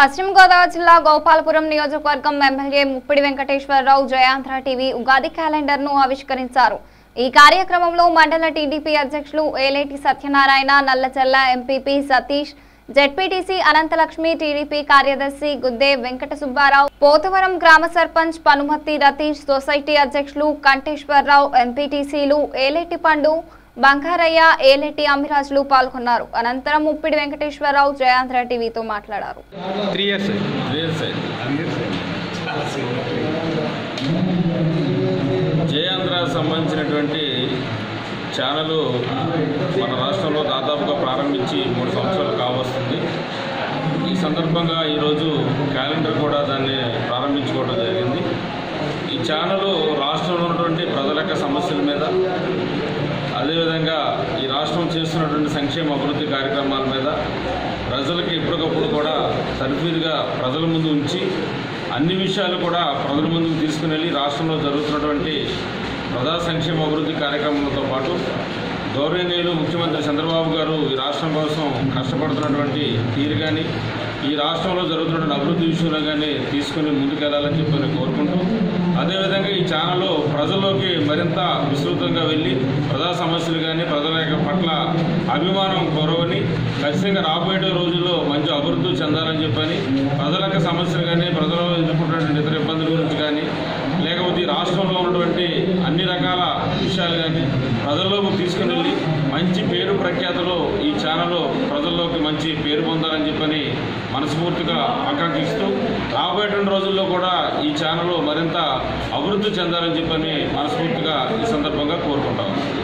పశ్చిమ గోదావరి జిల్లా గోపాలపురం నియోజకవర్గం MLA Muppidi Venkateswararao Jayandhra TV Ugadi calendar ను ఆవిష్కరించారు ఈ కార్యక్రమంలో మండల టీడీపీ అధ్యక్షులు Eleti Satyanarayana Nallachella MPP Satish ZPTC Anantalakshmi TDP కార్యదర్శి గుద్దే వెంకట సుబ్బారావు పోతవరం గ్రామ సర్పంచ్ పనుమతి రతీష్ సొసైటీ అధ్యక్షులు కంఠేశ్వరరావు ఎంపీటీసీలు ఏలేటి పండు బంగారయ్య ఏలేటి అమిరాజులు పాల్గొన్నారు అనంతరం ముప్పిడి వెంకటేశ్వరరావు జయాంధ్ర టీవీతో మాట్లాడారు three years real side Jayandhra సంబంధించినటువంటి ఛానల్ మన రాష్ట్రంలో దాదాపుగా ప్రారంభించి మూడు సంవత్సరాలు కావస్తుంది ఈ సందర్భంగా ఈరోజు క్యాలెండర్ కూడా దాన్ని ప్రారంభించుకోవడం జరిగింది ఈ ఛానల్ రాష్ట్రంలో ఉన్నటువంటి ప్రజల యొక్క సమస్యల మీద అదేవిధంగా ఈ రాష్ట్రం చేస్తున్నటువంటి సంక్షేమ అభివృద్ధి కార్యక్రమాల మీద ప్రజలకి ఎప్పటికప్పుడు కూడా తరఫీదుగా ప్రజల ముందు ఉంచి అన్ని విషయాలు కూడా ప్రజల ముందుకు తీసుకుని వెళ్ళి రాష్ట్రంలో జరుగుతున్నటువంటి ప్రజా సంక్షేమ అభివృద్ధి కార్యక్రమాలతో పాటు గౌరవనీయులు ముఖ్యమంత్రి చంద్రబాబు గారు ఈ రాష్ట్రం కోసం కష్టపడుతున్నటువంటి తీరు కానీ ఈ రాష్ట్రంలో జరుగుతున్న అభివృద్ధి విషయంలో కానీ తీసుకుని ముందుకెళ్లాలని చెప్పి నేను కోరుకుంటూ అదేవిధంగా ఈ ఛానల్లో ప్రజల్లోకి మరింత విస్తృతంగా వెళ్ళి ప్రజా సమస్యలు కానీ ప్రజల యొక్క పట్ల అభిమానం కొరవని ఖచ్చితంగా రాబోయే రోజుల్లో మంచి అభివృద్ధి చెందాలని చెప్పని ప్రజల యొక్క సమస్యలు కానీ ప్రజలు ఎదుర్కొంటున్న ఇతర ఇబ్బందుల గురించి కానీ లేకపోతే ఈ రాష్ట్రంలో ఉన్నటువంటి అన్ని రకాల విషయాలు కానీ ప్రజల్లోకి తీసుకుని వెళ్ళి మంచి పేరు ప్రఖ్యాతలు ఈ ఛానల్ ప్రజల్లోకి మంచి పేరు పొందాలని చెప్పని మనస్ఫూర్తిగా ఆకాంక్షిస్తూ రాబోయేటువంటి రోజుల్లో కూడా ఈ ఛానల్ మరింత అభివృద్ధి చెందాలని చెప్పని మనస్ఫూర్తిగా ఈ సందర్భంగా కోరుకుంటాము